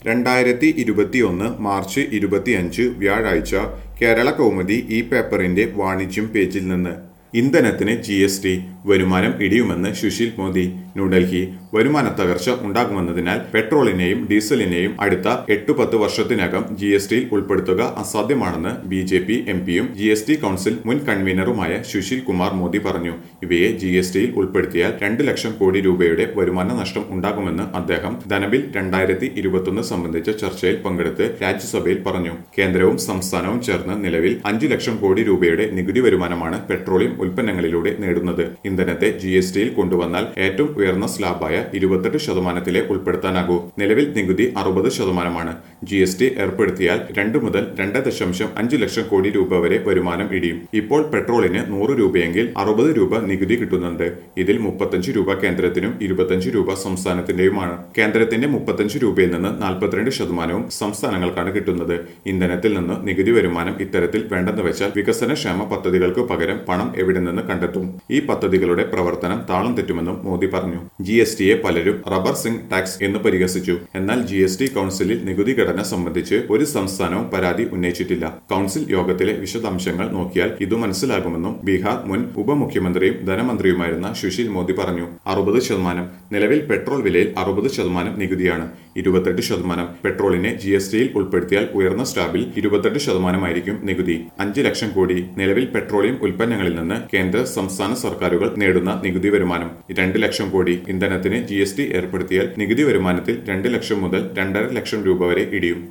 രണ്ടായിരത്തി ഇരുപത്തിയൊന്ന് മാർച്ച് ഇരുപത്തിയഞ്ച് വ്യാഴാഴ്ച കേരള കൗമുദി ഈ പേപ്പറിന്റെ വാണിജ്യം പേജിൽ നിന്ന് ഇന്ധനത്തിന് ജി എസ് ടി വരുമാനം ഇടിയുമെന്ന് സുശീൽ മോദി ന്യൂഡൽഹി വരുമാന തകർച്ച ഉണ്ടാകുമെന്നതിനാൽ പെട്രോളിനെയും ഡീസലിനെയും അടുത്ത എട്ടു പത്ത് വർഷത്തിനകം ജി എസ് ടിയിൽ ഉൾപ്പെടുത്തുക അസാധ്യമാണെന്ന് ബി ജെ പി എം പിയും ജി എസ് ടി കൌൺസിൽ മുൻ കൺവീനറുമായ സുശീൽ കുമാർ മോദി പറഞ്ഞു ഇവയെ ജി എസ് ടിയിൽ ഉൾപ്പെടുത്തിയാൽ രണ്ട് ലക്ഷം കോടി രൂപയുടെ വരുമാന നഷ്ടം ഉണ്ടാകുമെന്ന് അദ്ദേഹം ധനബിൽ രണ്ടായിരത്തി ഇരുപത്തൊന്ന് സംബന്ധിച്ച ചർച്ചയിൽ പങ്കെടുത്ത് രാജ്യസഭയിൽ പറഞ്ഞു കേന്ദ്രവും സംസ്ഥാനവും ചേർന്ന് നിലവിൽ അഞ്ചു ലക്ഷം കോടി രൂപയുടെ നികുതി വരുമാനമാണ് പെട്രോളിയം ഉൽപ്പന്നങ്ങളിലൂടെ നേടുന്നത് ഇന്ധനത്തെ ജി എസ് ടിയിൽ കൊണ്ടുവന്നാൽ ഏറ്റവും ഉയർന്ന സ്ലാബായ ഇരുപത്തെട്ട് ശതമാനത്തിലെ ഉൾപ്പെടുത്താനാകൂ നിലവിൽ നികുതി അറുപത് ശതമാനമാണ് ജി എസ് ടി ഏർപ്പെടുത്തിയാൽ രണ്ട് മുതൽ രണ്ട് ദശാംശം അഞ്ച് ലക്ഷം കോടി രൂപ വരെ വരുമാനം ഇടിയും ഇപ്പോൾ പെട്രോളിന് നൂറ് രൂപയെങ്കിൽ അറുപത് രൂപ നികുതി കിട്ടുന്നുണ്ട് ഇതിൽ മുപ്പത്തഞ്ച് രൂപ കേന്ദ്രത്തിനും ഇരുപത്തഞ്ച് രൂപ സംസ്ഥാനത്തിന്റെയുമാണ് കേന്ദ്രത്തിന്റെ മുപ്പത്തഞ്ച് രൂപയിൽ നിന്ന് നാൽപ്പത്തിരണ്ട് ശതമാനവും സംസ്ഥാനങ്ങൾക്കാണ് കിട്ടുന്നത് ഇന്ധനത്തിൽ നിന്ന് നികുതി വരുമാനം ഇത്തരത്തിൽ വേണ്ടെന്ന് വെച്ചാൽ വികസനക്ഷേമ പദ്ധതികൾക്ക് പകരം പണം എവിടെ നിന്ന് കണ്ടെത്തും ഈ പദ്ധതികളുടെ പ്രവർത്തനം താളം തെറ്റുമെന്നും മോദി പറഞ്ഞു ജി എസ് ടിയെ പലരും റബ്ബർ സിംഗ് ടാക്സ് എന്ന് പരിഹസിച്ചു എന്നാൽ ജി എസ് ടി കൌൺസിലിൽ നികുതി ഘടന സംബന്ധിച്ച് ഒരു സംസ്ഥാനവും പരാതി ഉന്നയിച്ചിട്ടില്ല കൌൺസിൽ യോഗത്തിലെ വിശദാംശങ്ങൾ നോക്കിയാൽ ഇത് മനസ്സിലാകുമെന്നും ബീഹാർ മുൻ ഉപമുഖ്യമന്ത്രിയും ധനമന്ത്രിയുമായിരുന്ന സുശീൽ മോദി പറഞ്ഞു അറുപത് ശതമാനം നിലവിൽ പെട്രോൾ വിലയിൽ അറുപത് ശതമാനം നികുതിയാണ് ഇരുപത്തെട്ട് ശതമാനം പെട്രോളിനെ ജി എസ് ടിയിൽ ഉൾപ്പെടുത്തിയാൽ ഉയർന്ന സ്ലാബിൽ ഇരുപത്തെട്ട് ശതമാനമായിരിക്കും നികുതി അഞ്ച് ലക്ഷം കോടി നിലവിൽ പെട്രോളിയം ഉൽപ്പന്നങ്ങളിൽ നിന്ന് കേന്ദ്ര സംസ്ഥാന സർക്കാരുകൾ നേടുന്ന നികുതി വരുമാനം രണ്ട് ലക്ഷം കോടി ഇന്ധനത്തിന് ജി എസ് ടി ഏർപ്പെടുത്തിയാൽ നികുതി വരുമാനത്തിൽ രണ്ട് ലക്ഷം മുതൽ രണ്ടര ലക്ഷം രൂപ വരെ ഇടിയും